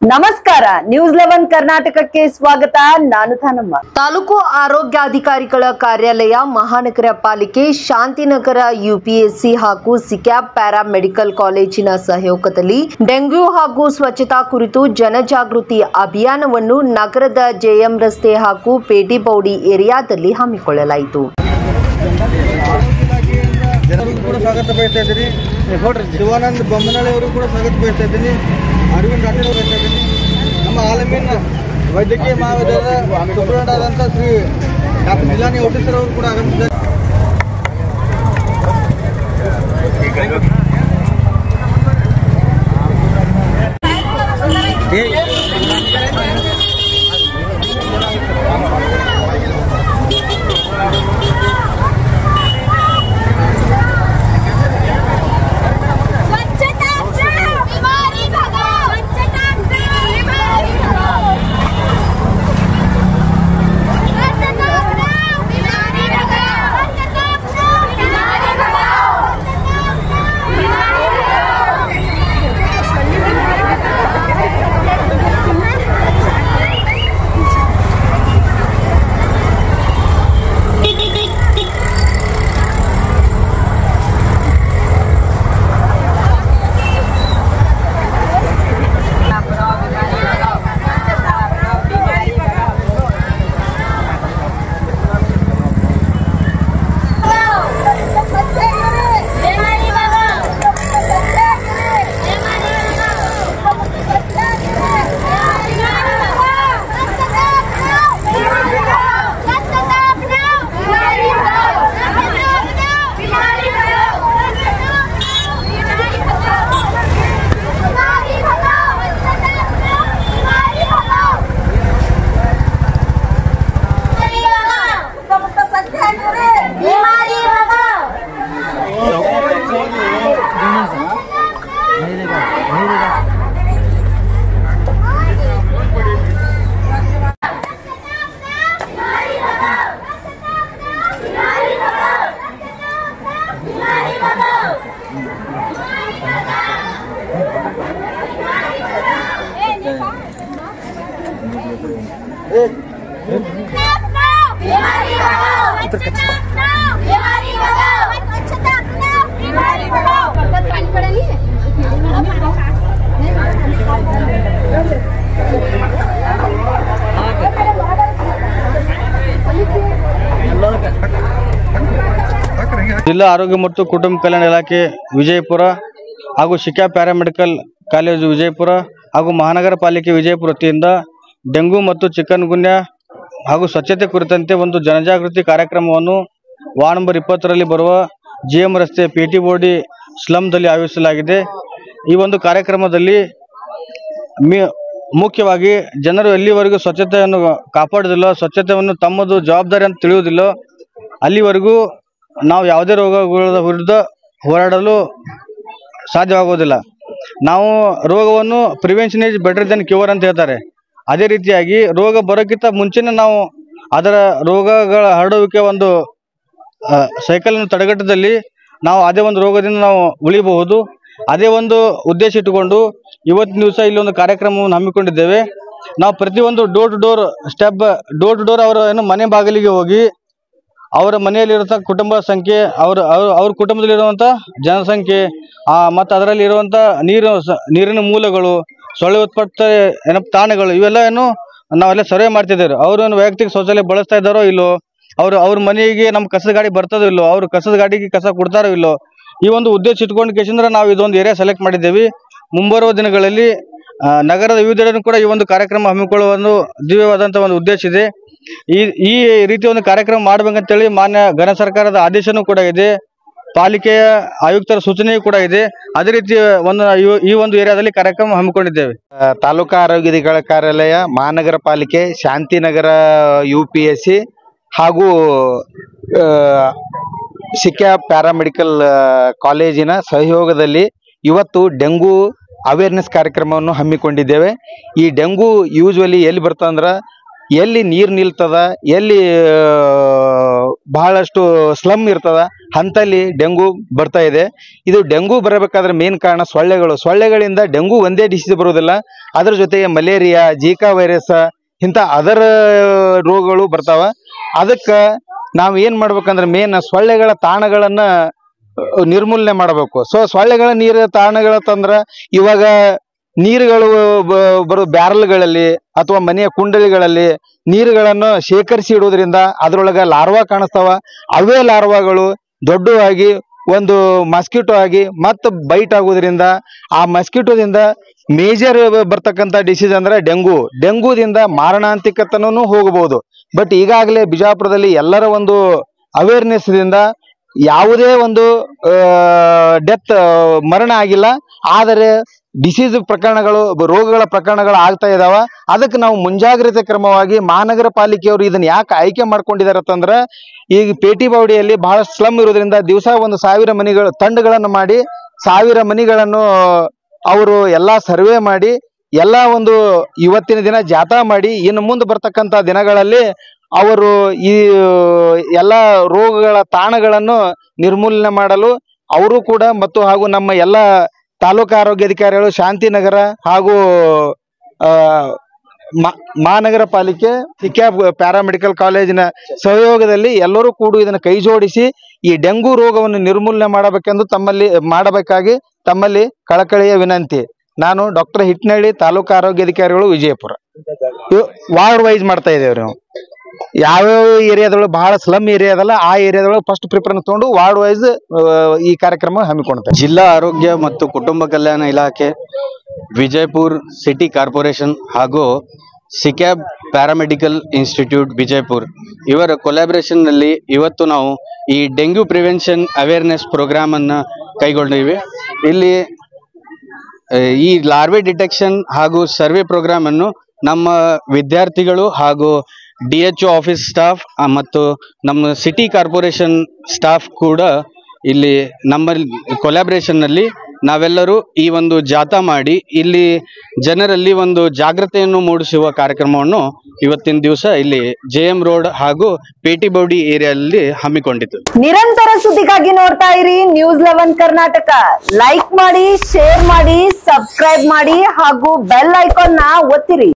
ನಮಸ್ಕಾರ news eleven ಕರ್ನಾಟಕಕ್ಕೆ ಸ್ವಾಗತ ನಾನು ಧನಮ್ಮ ತಾಲೂಕು ಆರೋಗ್ಯಾಧಿಕಾರಿಗಳ ಕಾರ್ಯಾಲಯ ಮಹಾನಗರ ಪಾಲಿಕೆ ಶಾಂತಿನಗರ ಯುಪಿಎಸ್ಸಿ ಹಾಗೂ ಸಿಕ್ಯಾಪ್ ಪ್ಯಾರಾಮೆಡಿಕಲ್ ಕಾಲೇಜಿನ ಸಹಯೋಗದಲ್ಲಿ ಡೆಂಗ್ಯೂ ಹಾಗೂ ಸ್ವಚ್ಛತಾ ಕುರಿತು ಜನಜಾಗೃತಿ ಅಭಿಯಾನವನ್ನು ನಗರದ ಜೆಎಂ ರಸ್ತೆ ಹಾಗೂ ಪೇಟಿಬೌಡಿ ಏರಿಯಾದಲ್ಲಿ ಹಮ್ಮಿಕೊಳ್ಳಲಾಯಿತು ಜನರಿಗೂ ಕೂಡ ಸ್ವಾಗತ ಬಯಸ್ತಾ ಇದ್ದೀನಿ ಶಿವಾನಂದ್ ಬೊಮ್ಮನಳ್ಳಿ ಅವರು ಕೂಡ ಸ್ವಾಗತ ಬಯಸ್ತಾ ಇದ್ದೀನಿ ಅರವಿಂದ್ ರಾಠೋಡ್ ಅವರು ಬಯಸ್ತಾ ಇದ್ದೀನಿ ನಮ್ಮ ಆಲಮೀನ್ ವೈದ್ಯಕೀಯ ಮಹಾವಿದ್ಯಾಲಯದ ಸೂಪರಿಂಟ್ ಆದಂಥ ಶ್ರೀ ಡಾಕ್ಟರ್ ಜಿಲ್ಲಾನಿ ಓಟೀಸರ್ ಅವರು ಕೂಡ ಆಗಮಿಸಿದ್ದಾರೆ स्वच्छता बीमारी भगाओ स्वच्छता बीमारी भगाओ स्वच्छता बीमारी भगाओ स्वच्छता बीमारी भगाओ बीमारी भगाओ बीमारी भगाओ बीमारी भगाओ बीमारी भगाओ स्वच्छता बीमारी भगाओ पानी पड़ा नहीं है ಜಿಲ್ಲಾ ಆರೋಗ್ಯ ಮತ್ತು ಕುಟುಂಬ ಕಲ್ಯಾಣ ಇಲಾಖೆ ವಿಜಯಪುರ ಹಾಗೂ ಶಿಕ್ಯಾ ಪ್ಯಾರಾಮೆಡಿಕಲ್ ಕಾಲೇಜು ವಿಜಯಪುರ ಹಾಗೂ ಮಹಾನಗರ ಪಾಲಿಕೆ ವಿಜಯಪುರ ವತಿಯಿಂದ ಡೆಂಗು ಮತ್ತು ಚಿಕನ್ ಗುನ್ಯಾ ಹಾಗೂ ಸ್ವಚ್ಛತೆ ಕುರಿತಂತೆ ಒಂದು ಜನಜಾಗೃತಿ ಕಾರ್ಯಕ್ರಮವನ್ನು ವಾರ್ಡ್ ನಂಬರ್ ಇಪ್ಪತ್ತರಲ್ಲಿ ಬರುವ ಜಿ ಎಂ ರಸ್ತೆ ಪಿ ಟಿ ಬೋರ್ಡಿ ಸ್ಲಮ್ದಲ್ಲಿ ಆಯೋಜಿಸಲಾಗಿದೆ ಈ ಒಂದು ಕಾರ್ಯಕ್ರಮದಲ್ಲಿ ಮಿ ಮುಖ್ಯವಾಗಿ ಜನರು ಎಲ್ಲಿವರೆಗೂ ಸ್ವಚ್ಛತೆಯನ್ನು ಕಾಪಾಡುವುದಿಲ್ಲ ಸ್ವಚ್ಛತೆಯನ್ನು ತಮ್ಮದು ಜವಾಬ್ದಾರಿ ಅಂತ ತಿಳಿಯುವುದಿಲ್ಲ ಅಲ್ಲಿವರೆಗೂ ನಾವು ಯಾವುದೇ ರೋಗಗಳ ವಿರುದ್ಧ ಹೋರಾಡಲು ಸಾಧ್ಯವಾಗುವುದಿಲ್ಲ ನಾವು ರೋಗವನ್ನು prevention is better than cure ಅಂತ ಹೇಳ್ತಾರೆ ಅದೇ ರೀತಿಯಾಗಿ ರೋಗ ಬರೋಕ್ಕಿಂತ ಮುಂಚೆನೇ ನಾವು ಅದರ ರೋಗಗಳ ಹರಡುವಿಕೆ ಒಂದು ಸೈಕಲ್ನ ತಡೆಗಟ್ಟದಲ್ಲಿ ನಾವು ಅದೇ ಒಂದು ರೋಗದಿಂದ ನಾವು ಉಳಿಬಹುದು ಅದೇ ಒಂದು ಉದ್ದೇಶ ಇಟ್ಟುಕೊಂಡು ಇವತ್ತಿನ ದಿವಸ ಇಲ್ಲಿ ಒಂದು ಕಾರ್ಯಕ್ರಮವನ್ನು ಹಮ್ಮಿಕೊಂಡಿದ್ದೇವೆ ನಾವು ಪ್ರತಿಯೊಂದು door to door step door to door ಅವರ ಏನು ಮನೆ ಬಾಗಿಲಿಗೆ ಹೋಗಿ ಅವರ ಮನೆಯಲ್ಲಿರುವಂಥ ಕುಟುಂಬ ಸಂಖ್ಯೆ ಅವ್ರ ಅವ್ರ ಅವ್ರ ಕುಟುಂಬದಲ್ಲಿರುವಂಥ ಜನಸಂಖ್ಯೆ ಆ ಮತ್ತು ಅದರಲ್ಲಿ ಇರುವಂಥ ನೀರು ಸ- ನೀರಿನ ಮೂಲಗಳು ಸೊಳ್ಳೆ ಉತ್ಪತ್ತಿ ಏನಪ್ಪ ತಾಣಗಳು ಇವೆಲ್ಲ ಏನು ನಾವೆಲ್ಲ ಸರ್ವೆ ಮಾಡ್ತಿದ್ದೇವೆ ಅವರು ಏನು ವೈಯಕ್ತಿಕ ಶೌಚಾಲಯ ಬಳಸ್ತಾ ಇದ್ದಾರೋ ಇಲ್ಲೋ ಅವ್ರು ಅವ್ರ ಮನೆಗೆ ನಮ್ಮ ಕಸದ ಗಾಡಿ ಬರ್ತದೋ ಇಲ್ಲೋ ಅವ್ರು ಕಸದ ಗಾಡಿಗೆ ಕಸ ಕೊಡ್ತಾರೋ ಇಲ್ಲೋ ಈ ಒಂದು ಉದ್ದೇಶ ಇಟ್ಕೊಂಡು ಕೇಸಿಂದ್ರ ನಾವು ಇದೊಂದು ಏರಿಯಾ ಸೆಲೆಕ್ಟ್ ಮಾಡಿದ್ದೇವೆ ಮುಂಬರುವ ದಿನಗಳಲ್ಲಿ ಆ, ನಗರದ ವಿವಿಧೆಡೆ ಕೂಡ ಈ ಒಂದು ಕಾರ್ಯಕ್ರಮ ಹಮ್ಮಿಕೊಳ್ಳುವ ಒಂದು ದಿವ್ಯವಾದಂಥ ಒಂದು ಉದ್ದೇಶ ಇದೆ ಈ ಈ ರೀತಿ ಒಂದು ಕಾರ್ಯಕ್ರಮ ಮಾಡ್ಬೇಕಂತೇಳಿ ಮಾನ್ಯ ಘನ ಸರ್ಕಾರದ ಆದೇಶನೂ ಕೂಡ ಇದೆ ಪಾಲಿಕೆಯ ಆಯುಕ್ತರ ಸೂಚನೆಯೂ ಕೂಡ ಇದೆ ಅದೇ ರೀತಿ ಒಂದು ಈ- ಈ ಒಂದು ಏರಿಯಾದಲ್ಲಿ ಕಾರ್ಯಕ್ರಮ ಹಮ್ಮಿಕೊಂಡಿದ್ದೇವೆ ಆ, ತಾಲೂಕಾ ಆರೋಗ್ಯಾಧಿಕಾರಿ ಕಾರ್ಯಾಲಯ ಮಹಾನಗರ ಪಾಲಿಕೆ Shantinagar U P S C ಹಾಗೂ ಆ, ಸಿಕ್ಯಾ ಪ್ಯಾರಾಮೆಡಿಕಲ್ ಆ, ಕಾಲೇಜಿನ ಸಹಯೋಗದಲ್ಲಿ ಇವತ್ತು ಡೆಂಗು ಅವೇರ್ನೆಸ್ ಕಾರ್ಯಕ್ರಮವನ್ನು ಹಮ್ಮಿಕೊಂಡಿದ್ದೇವೆ ಈ ಡೆಂಗು ಯೂಶ್ವಲಿ ಎಲ್ಲಿ ಬರ್ತಂದ್ರೆ ಎಲ್ಲಿ ನೀರ್ ನಿಲ್ತದ ಎಲ್ಲಿ ಆ, ಬಹಳಷ್ಟು ಸ್ಲಮ್ ಇರ್ತದ ಅಂತಲ್ಲಿ ಡೆಂಗು ಬರ್ತಾ ಇದೆ ಇದು ಡೆಂಗು ಬರಬೇಕಾದ್ರೆ ಮೇನ್ ಕಾರಣ ಸೊಳ್ಳೆಗಳು ಸೊಳ್ಳೆಗಳಿಂದ ಡೆಂಗು ಒಂದೇ ಡಿಸೀಸ್ ಬರೋದಿಲ್ಲ ಅದ್ರ ಜೊತೆಗೆ ಮಲೇರಿಯಾ ಜೀಕಾ ವೈರಸ್ ಇಂಥ ಅದರ ರೋಗಗಳು ಬರ್ತಾವ ಅದಕ್ಕೆ ನಾವು ಏನ್ ಮಾಡ್ಬೇಕಂದ್ರೆ ಮೇನ್ ಸೊಳ್ಳೆಗಳ ತಾಣಗಳನ್ನ ಅಹ್, ನಿರ್ಮೂಲನೆ ಮಾಡಬೇಕು ಸೊ ಸೊಳ್ಳೆಗಳ ನೀರ ತಾಣಗಳ ತಂದ್ರ ಇವಾಗ ನೀರುಗಳು ಬ- ಬರೋ ಬ್ಯಾರಲ್ಗಳಲ್ಲಿ ಅಥವಾ ಮನೆಯ ಕುಂಡಲಿಗಳಲ್ಲಿ ನೀರುಗಳನ್ನು ಶೇಖರಿಸಿ ಇಡುವುದರಿಂದ ಅದರೊಳಗ ಲಾರ್ವಾ ಕಾಣಿಸ್ತಾವ ಅವೇ ಲಾರ್ವಾಗಳು ದೊಡ್ಡವಾಗಿ ಒಂದು ಮಸ್ಕಿಟೋ ಆಗಿ ಮತ್ತೆ ಬೈಟ್ ಆಗೋದ್ರಿಂದ ಆ ಮಸ್ಕಿಟೋದಿಂದ ಮೇಜರ್ ಬರ್ತಕ್ಕಂಥ ಡಿಸೀಸ್ ಅಂದ್ರೆ ಡೆಂಗು ಡೆಂಗೂದಿಂದ ಮಾರಣಾಂತಿಕತನೂ ಹೋಗಬಹುದು ಬಟ್ ಈಗಾಗಲೇ ಬಿಜಾಪುರದಲ್ಲಿ ಎಲ್ಲರ ಒಂದು ಅವೇರ್ನೆಸ್ ದಿಂದ ಯಾವುದೇ ಒಂದು ಡೆತ್ ಮರಣ ಆಗಿಲ್ಲ ಆದರೆ ಡಿಸೀಸ್ ಪ್ರಕರಣಗಳು ಬ- ರೋಗಗಳ ಪ್ರಕರಣಗಳು ಆಗ್ತಾ ಇದಾವ ಅದಕ್ಕೆ ನಾವು ಮುಂಜಾಗ್ರತೆ ಕ್ರಮವಾಗಿ ಮಹಾನಗರ ಪಾಲಿಕೆಯವರು ಇದನ್ನ ಯಾಕೆ ಆಯ್ಕೆ ಮಾಡ್ಕೊಂಡಿದ್ದಾರೆ ಅಂತಂದ್ರ ಈಗ ಪೇಟಿ ಬಾವಡಿಯಲ್ಲಿ ಬಹಳಷ್ಟು ಸ್ಲಮ್ ಇರೋದ್ರಿಂದ ದಿವಸ ಒಂದು ಸಾವಿರ ಮನೆಗಳು ತಂಡಗಳನ್ನು ಮಾಡಿ ಸಾವಿರ ಮನೆಗಳನ್ನು ಅವರು ಎಲ್ಲಾ ಸರ್ವೆ ಮಾಡಿ ಎಲ್ಲಾ ಒಂದು ಇವತ್ತಿನ ದಿನ ಜಾಥಾ ಮಾಡಿ ಇನ್ನು ಮುಂದೆ ಬರ್ತಕ್ಕಂತ ದಿನಗಳಲ್ಲಿ ಅವರು ಈ ಎಲ್ಲಾ ರೋಗಗಳ ತಾಣಗಳನ್ನು ನಿರ್ಮೂಲನೆ ಮಾಡಲು ಅವರು ಕೂಡ ಮತ್ತು ಹಾಗೂ ನಮ್ಮ ಎಲ್ಲ ತಾಲೂಕು ಆರೋಗ್ಯಾಧಿಕಾರಿಗಳು ಶಾಂತಿನಗರ ಹಾಗೂ ಆ, ಮಾ- ಮಹಾನಗರ ಪಾಲಿಕೆ ಸಿಕ್ಯಾಬ್ ಪ್ಯಾರಾಮೆಡಿಕಲ್ ಕಾಲೇಜಿನ ಸಹಯೋಗದಲ್ಲಿ ಎಲ್ಲರೂ ಕೂಡ ಇದನ್ನು ಕೈ ಜೋಡಿಸಿ ಈ ಡೆಂಗು ರೋಗವನ್ನು ನಿರ್ಮೂಲನೆ ಮಾಡಬೇಕೆಂದು ತಮ್ಮಲ್ಲಿ ಮಾಡಬೇಕಾಗಿ ತಮ್ಮಲ್ಲಿ ಕಳಕಳಿಯ ವಿನಂತಿ ನಾನು ಡಾಕ್ಟರ್ ಹಿಟ್ನಳ್ಳಿ ತಾಲೂಕು ಆರೋಗ್ಯಾಧಿಕಾರಿಗಳು ವಿಜಯಪುರ ವಾರ್ಡ್ ವೈಸ್ ಮಾಡ್ತಾ ಇದ್ದೇವೆ ನಾವು ಯಾವ್ಯಾವ ಏರಿಯಾದೊಳಗೆ ಬಹಳ ಸ್ಲಮ್ ಏರಿಯಾ ಅದಲ್ಲ ಆ ಏರಿಯಾದೊಳಗೆ ಫಸ್ಟ್ ಪ್ರಿಫರೆನ್ಸ್ ತಗೊಂಡು ವಾರ್ಡ್ ವೈಸ್ ಈ ಕಾರ್ಯಕ್ರಮ ಹಮ್ಮಿಕೊಳ್ತೇವೆ ಜಿಲ್ಲಾ ಆರೋಗ್ಯ ಮತ್ತು ಕುಟುಂಬ ಕಲ್ಯಾಣ ಇಲಾಖೆ ವಿಜಯಪುರ್ ಸಿಟಿ ಕಾರ್ಪೊರೇಷನ್ ಹಾಗೂ ಸಿಕ್ಯಾಬ್ ಪ್ಯಾರಾಮೆಡಿಕಲ್ ಇನ್ಸ್ಟಿಟ್ಯೂಟ್ ವಿಜಯಪುರ್ ಇವರ ಕೊಲಾಬ್ರೇಷನ್ ನಲ್ಲಿ ಇವತ್ತು ನಾವು ಈ ಡೆಂಗ್ಯೂ ಪ್ರಿವೆನ್ಷನ್ ಅವೇರ್ನೆಸ್ ಪ್ರೋಗ್ರಾಮ್ ಅನ್ನ ಕೈಗೊಂಡಿವೆ ಇಲ್ಲಿ ಆ, ಈ ಲಾರ್ವೆ ಡಿಟೆಕ್ಷನ್ ಹಾಗೂ ಸರ್ವೆ ಪ್ರೋಗ್ರಾಮ್ ಅನ್ನು ನಮ್ಮ ವಿದ್ಯಾರ್ಥಿಗಳು ಹಾಗೂ ಡಿ ಎಚ್ ಆಫೀಸ್ ಸ್ಟಾಫ್ ಮತ್ತು ನಮ್ಮ ಸಿಟಿ ಕಾರ್ಪೊರೇಷನ್ ಸ್ಟಾಫ್ ಕೂಡ ಇಲ್ಲಿ ನಮ್ಮಲ್ಲಿ ಕೊಲಾಬ್ರೇಷನ್ ನಲ್ಲಿ ನಾವೆಲ್ಲರೂ ಈ ಒಂದು ಜಾಥಾ ಮಾಡಿ ಇಲ್ಲಿ ಜನರಲ್ಲಿ ಒಂದು ಜಾಗೃತೆಯನ್ನು ಮೂಡಿಸುವ ಕಾರ್ಯಕ್ರಮವನ್ನು ಇವತ್ತಿನ ದಿವಸ ಇಲ್ಲಿ ಜೆ ಎಂ ರೋಡ್ ಹಾಗೂ ಪೇಟಿಬೌಡಿ ಏರಿಯಾದಲ್ಲಿ ಹಮ್ಮಿಕೊಂಡಿದ್ದು ನಿರಂತರ ಸುದ್ದಿಗಾಗಿ ನೋಡ್ತಾ ಇರಿ ನ್ಯೂಸ್ ಲೆವೆನ್ ಕರ್ನಾಟಕ ಲೈಕ್ ಮಾಡಿ ಶೇರ್ ಮಾಡಿ ಸಬ್ಸ್ಕ್ರೈಬ್ ಮಾಡಿ ಹಾಗೂ ಬೆಲ್ ಐಕಾನ್ ನ ಒತ್ತಿರಿ